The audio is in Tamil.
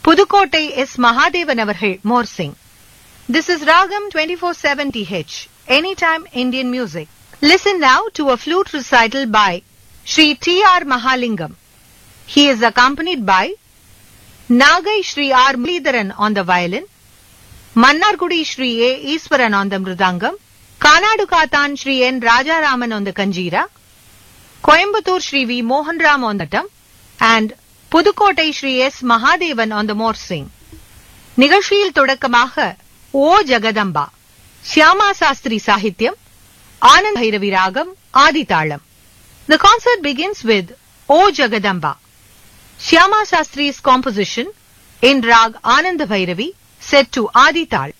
புதுக்கோட்டை எஸ் மகாதேவன் அவர்கள் morsing This is Ragam 24/7 TH, Anytime Indian Music. Listen now to a flute recital by Sri T.R. Mahalingam. He is accompanied by Nagai Sri R. Muralidharan on the violin, Mannargudi Sri A. Iswaran on the mridangam, Kanadu Katan Sri N. Rajaraman on the kanjira, Coimbatore Sri V. Mohan Ram on the tam, and Pudukkottai Sri S Mahadevan on the morsing. நிகழ்ச்சியில் தொடக்கமாக ஓ ஜெகதம்பா சியாமா சாஸ்திரி சாகித்யம் ஆனந்த் பைரவி ராகம் ஆதிதாளம் The concert begins with O Jagadamba, Shyama Shastri's composition in Rag Anand Bhairavi set to Adi Tal.